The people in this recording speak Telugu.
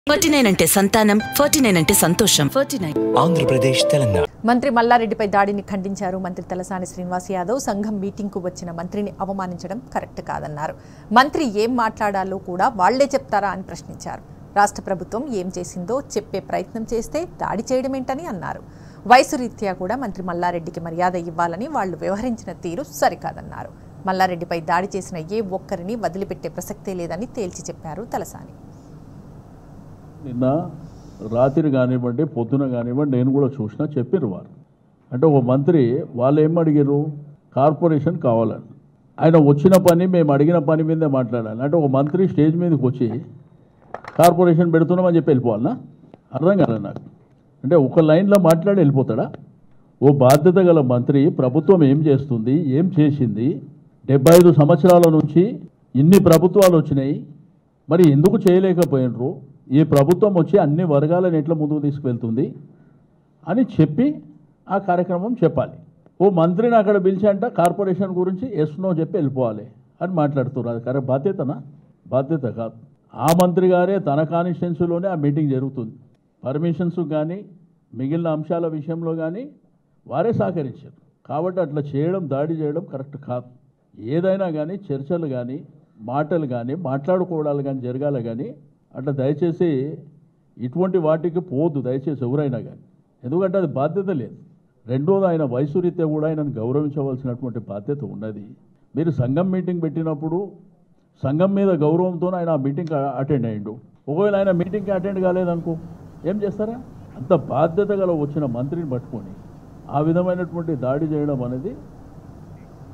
ఫార్టీ నైన్ అంటే సంతానం ఫార్టీ నైన్ అంటే సంతోషం ఫార్టీ నైన్ ఆంధ్రప్రదేశ్ తెలంగాణ మంత్రి మల్లారెడ్డిపై దాడిని ఖండించారు మంత్రి తలసాని శ్రీనివాస్ యాదవ్ సంఘం మీటింగ్కు వచ్చిన మంత్రిని అవమానించడం కరెక్ట్ కాదన్నారు మంత్రి ఏం మాట్లాడాలో కూడా వాళ్లే చెప్తారా అని ప్రశ్నించారు రాష్ట్ర ప్రభుత్వం ఏం చేసిందో చెప్పే ప్రయత్నం చేస్తే దాడి చేయడమేంటని అన్నారు వయసు రీత్యా కూడా మంత్రి మల్లారెడ్డికి మర్యాద ఇవ్వాలని వాళ్లు వ్యవహరించిన తీరు సరికాదన్నారు మల్లారెడ్డిపై దాడి చేసిన ఏ ఒక్కరిని వదిలిపెట్టే ప్రసక్తే లేదని తేల్చి చెప్పారు తలసాని నిన్న రాత్రి కానివ్వండి పొద్దున కానివ్వండి నేను కూడా చూసిన చెప్పారు వారు అంటే ఒక మంత్రి వాళ్ళు ఏం అడిగారు కార్పొరేషన్ కావాలని ఆయన వచ్చిన పని మేము అడిగిన పని మీదే మాట్లాడాలి అంటే ఒక మంత్రి స్టేజ్ మీదకి వచ్చి కార్పొరేషన్ పెడుతున్నామని చెప్పి వెళ్ళిపోవాలనా అర్థం కాదు నాకు అంటే ఒక లైన్లో మాట్లాడి వెళ్ళిపోతాడా ఓ బాధ్యత గల మంత్రి ప్రభుత్వం ఏం చేస్తుంది ఏం చేసింది డెబ్బై ఐదు సంవత్సరాల నుంచి ఇన్ని ప్రభుత్వాలు వచ్చినాయి మరి ఎందుకు చేయలేకపోయినరు ఈ ప్రభుత్వం వచ్చి అన్ని వర్గాలను ఎట్లా ముందుకు తీసుకువెళ్తుంది అని చెప్పి ఆ కార్యక్రమం చెప్పాలి ఓ మంత్రిని అక్కడ పిలిచి అంట కార్పొరేషన్ గురించి ఎస్ నో చెప్పి వెళ్ళిపోవాలి అని మాట్లాడుతున్నారు అది కరెక్ట్ బాధ్యతనా బాధ్యత కాదు ఆ మంత్రి గారే తన కాన్స్టిట్యున్సీలోనే ఆ మీటింగ్ జరుగుతుంది పర్మిషన్స్ కానీ మిగిలిన అంశాల విషయంలో కానీ వారే సహకరించారు కాబట్టి అట్లా చేయడం దాడి చేయడం కరెక్ట్ కాదు ఏదైనా కానీ చర్చలు కానీ మాటలు కానీ మాట్లాడుకోవడాలు కానీ జరగాలి కానీ అట్లా దయచేసి ఇటువంటి వాటికి పోదు దయచేసి ఎవరైనా కానీ ఎందుకంటే అది బాధ్యత లేదు రెండోది ఆయన వయసు రీత్యా కూడా ఆయనను గౌరవించవలసినటువంటి బాధ్యత ఉన్నది మీరు సంఘం మీటింగ్ పెట్టినప్పుడు సంఘం మీద గౌరవంతో ఆయన ఆ మీటింగ్ అటెండ్ అయ్యిండు ఒకవేళ ఆయన మీటింగ్కి అటెండ్ కాలేదనుకో ఏం చేస్తారా అంత బాధ్యత గల వచ్చిన మంత్రిని పట్టుకొని ఆ విధమైనటువంటి దాడి చేయడం అనేది